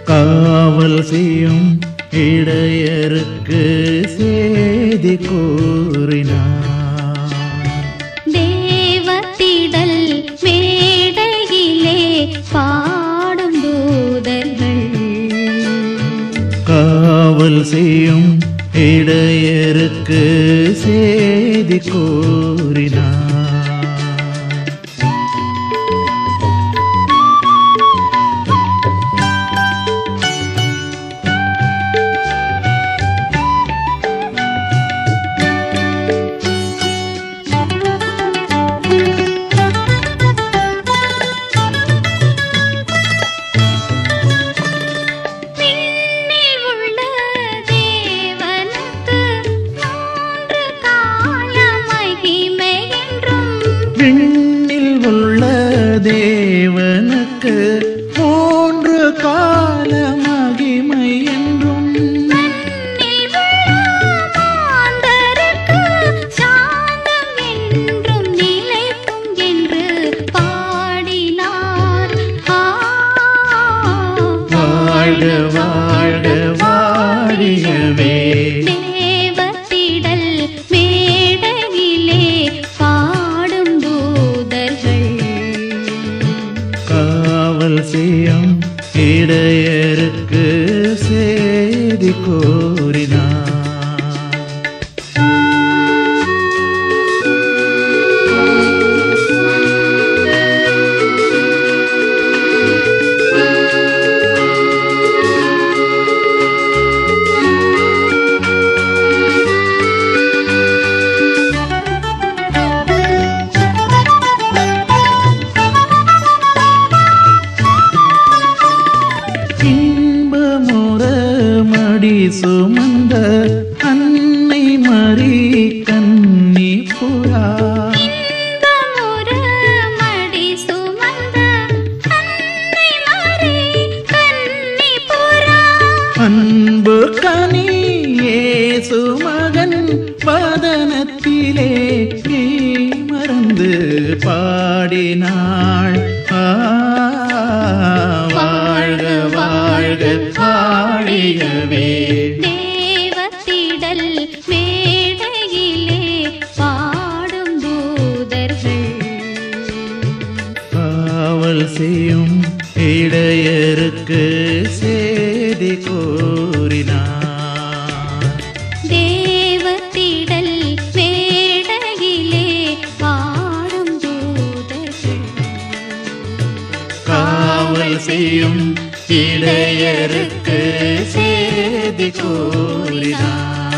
காவல் செய்யும் இடையருக்கு செய்தி கூறினார் தேவத்திடல் மேடையிலே பாடும் தூதர்கள் காவல் செய்யும் இடையருக்கு செய்தி கூறினார் விண்ணில் உள்ள தேவனுக்கு மூன்று கால மகிமை என்றும் விண்ணில் உள்ள தேவனுக்கு மூன்று கால மகிமை என்றும் மண்ணில் உள்ள மாந்தருக்கு சாந்தம் என்றும் நிலைக்கும் என்று பாடினார் ஆ வாழ்க வாழ்க வாழியவே தேவத்திடல் மேடையிலே பாடும் தூதர்கள் காவல் செய்யும் இடையருக்கு செய்தி கூறினார் இன்பமுற மடி சுமந்த அன்னை மறி கன்னி புறா இன்பமுற மடி சுமந்த அன்னை மறி கன்னிபுரா அன்பு கனி ஏசு மகன் பதனத்திலே நீ மறந்து பாடினாள் ஆ, வாழ்க வாழ்க பாடியவே தேவத்திடல் மேடையிலே பாடும் தூதர்கள் காவல் செய்யும் இடையருக்கு செய்தி கூறினார் தேவத்திடல் மேடையிலே பாடும் தூதர்கள் காவல் செய்யும் இடையருக்கு செய்தி கூறினார்